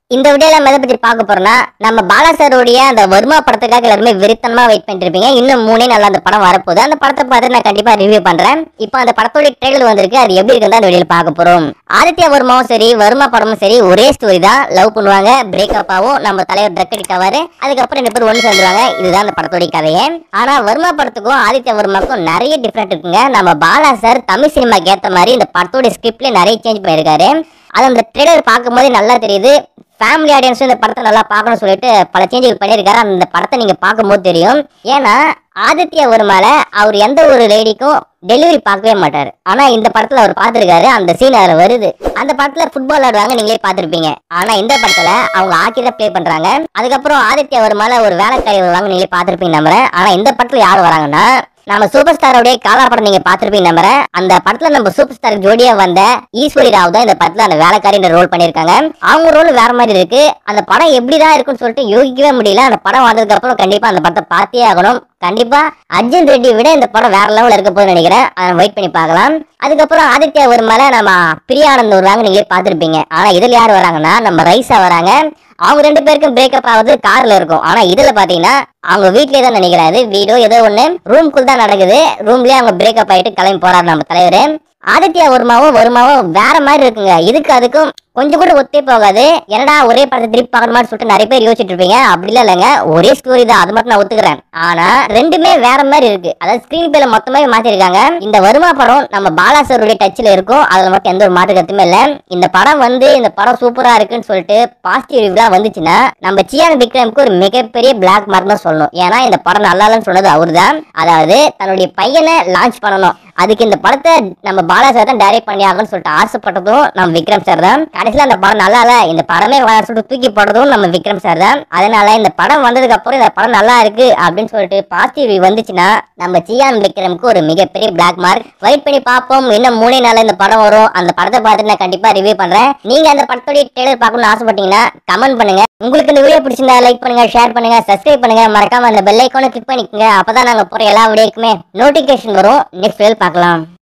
இந்த வீடியோல நம்ம எதை பத்தி பார்க்க போறோம்னா நம்ம பாலா சாருடைய அந்த வருமா படத்துக்காக எல்லாருமே வெறித்தனமா வெயிட் பண்ணிட்டு இருப்பீங்க இன்னும் மூணே நாள்ல அந்த படம் வரப்போகுது அந்த படத்தை பார்த்து நான் கண்டிப்பா ரிவ்யூ பண்றேன் இப்போ அந்த படத்தோட ட்ரெய்லர் வந்திருக்கு அது எப்படி இருக்குன்னு அந்த வீடியோல பார்க்க போறோம் ஆதித்யா வருமாவும் சரி வருமா படமும் சரி ஒரே ஸ்டோரி தான் லவ் பண்ணுவாங்க பிரேக்கப் ஆகும் நம்ம தலைவர் ட்ரக் அடிக்கவாரு அதுக்கப்புறம் ரெண்டு பேரும் ஒன்று சேர்ந்துருவாங்க இதுதான் அந்த படத்தோட கதையே ஆனா வருமா படத்துக்கும் ஆதித்யா வருமாக்கும் நிறைய டிஃப்ரெண்ட் இருக்குங்க நம்ம பாலா சார் தமிழ் சினிமாக்கு ஏத்த மாதிரி இந்த படத்தோட ஸ்கிரிப்ட்ல நிறைய சேஞ்ச் பண்ணியிருக்காரு அது அந்த ட்ரெய்லர் பார்க்கும்போது நல்லா தெரியுது ஃபேமிலி ஆடியன்ஸும் இந்த படத்தை நல்லா பார்க்கணும்னு சொல்லிட்டு பல சேஞ்சுகள் பண்ணியிருக்காரு அந்த படத்தை நீங்க பார்க்கும்போது தெரியும் ஏன்னா ஆதித்யா வருமால அவர் எந்த ஒரு லேடிக்கும் டெலிவரி பார்க்கவே மாட்டாரு ஆனா இந்த படத்துல அவர் பார்த்திருக்காரு அந்த சீன் அதுல வருது அந்த படத்துல ஃபுட்பால் ஆடுவாங்க நீங்களே பார்த்திருப்பீங்க ஆனா இந்த படத்துல அவங்க ஹாக்கி தான் ப்ளே பண்றாங்க அதுக்கப்புறம் ஆதித்யா வருமால ஒரு வேலைக்காரி வருவாங்க நீங்களே பார்த்திருப்பீங்க நம்புறேன் ஆனா இந்த படத்துல யார் வராங்கன்னா நம்ம சூப்பர் ஸ்டாரோடைய காலா படம் நீங்க பார்த்திருப்பீங்க நம்புறேன் அந்த படத்துல நம்ம சூப்பர் ஸ்டார் ஜோடியா வந்த ஈஸ்வரி ராவ் தான் இந்த படத்துல அந்த வேலைக்காரின்ற ரோல் பண்ணிருக்காங்க அவங்க ரோல் வேற மாதிரி இருக்கு அந்த படம் எப்படிதான் இருக்குன்னு சொல்லிட்டு யோசிக்கவே முடியல அந்த படம் வந்ததுக்கு அப்புறம் கண்டிப்பா அந்த படத்தை பார்த்தே ஆகணும் கண்டிப்பா அர்ஜுன் ரெட்டி விட இந்த படம் வேற லெவல்ல இருக்க போகுதுன்னு நினைக்கிறேன் அதை வெயிட் பண்ணி பார்க்கலாம் அதுக்கப்புறம் ஆதித்யா ஒரு மேல நம்ம பிரியானந்த் வருவாங்க நீங்களே பார்த்திருப்பீங்க ஆனா இதுல யார் வராங்கன்னா நம்ம ரைஸா வராங்க அவங்க ரெண்டு பேருக்கும் பிரேக்கப் ஆகுது கார்ல இருக்கும் ஆனா இதுல பாத்தீங்கன்னா அவங்க வீட்லயே தான் நினைக்கிறேன் இது வீடோ ஏதோ ஒண்ணு ரூம்குள் தான் நடக்குது ரூம்லயே அவங்க பிரேக்கப் ஆயிட்டு கிளம்பி போறாரு நம்ம தலைவர் ஆதித்யா வருமாவும் வருமாவும் வேற மாதிரி இருக்குங்க இதுக்கு அதுக்கும் கொஞ்சம் கூட ஒத்தே போகாது என்னடா ஒரே படத்தை திருப்பி பார்க்கணுமான்னு சொல்லிட்டு நிறைய பேர் யோசிச்சுட்டு இருப்பீங்க அப்படிலாம் இல்லைங்க ஒரே ஸ்டோரி தான் அது மட்டும் நான் ஒத்துக்கிறேன் ஆனா ரெண்டுமே வேற மாதிரி இருக்கு அதாவது ஸ்கிரீன் பேல மொத்தமாவே மாத்திருக்காங்க இந்த வருமா படம் நம்ம பாலா சாருடைய டச்ல இருக்கும் அதுல மட்டும் எந்த ஒரு மாற்று கருத்துமே இல்ல இந்த படம் வந்து இந்த படம் சூப்பரா இருக்குன்னு சொல்லிட்டு பாசிட்டிவ் ரிவ்யூலாம் வந்துச்சுன்னா நம்ம சியான் விக்ரம்க்கு ஒரு மிகப்பெரிய பிளாக் மார்க் தான் சொல்லணும் ஏன்னா இந்த படம் நல்லா இல்லைன்னு சொன்னது அவர்தான் அதாவது தன்னுடைய பையனை லான்ச் பண்ணணும் அதுக்கு இந்த படத்தை நம்ம பாலா சார் தான் டைரக்ட் பண்ணி ஆகணும்னு சொல்லிட்டு ஆசைப்பட்டதும் நம்ம விக்ரம் சார் தான் கடைசியில் அந்த படம் நல்லா இல்ல இந்த படமே வேணாம்னு சொல்லிட்டு தூக்கி போடுறதும் நம்ம விக்ரம் சார் தான் அதனால இந்த படம் வந்ததுக்கு அப்புறம் இந்த படம் நல்லா இருக்கு அப்படின்னு சொல்லிட்டு பாசிட்டிவ் வந்துச்சுன்னா நம்ம சியான் விக்ரம்க்கு ஒரு மிகப்பெரிய பிளாக் மார்க் வெயிட் பண்ணி பார்ப்போம் இன்னும் மூணே நாள்ல இந்த படம் வரும் அந்த படத்தை பார்த்துட்டு நான் கண்டிப்பா ரிவ்யூ பண்றேன் நீங்க அந்த படத்தோட ட்ரெய்லர் பார்க்கணும்னு ஆசைப்பட்டீங்கன்னா கமெண்ட் பண்ணுங்க உங்களுக்கு இந்த வீடியோ பிடிச்சிருந்தா லைக் பண்ணுங்க ஷேர் பண்ணுங்க சப்ஸ்கிரைப் பண்ணுங்க மறக்காம அந்த பெல் ஐக்கானை கிளிக் பண்ணிக்கோங்க அப்பதான் நாங்க போற எல்லா வீடியோக்குமே நோட்டிபிகேஷன் வரும் நெக்ஸ்ட் வீடியோ பார்க்கலாம்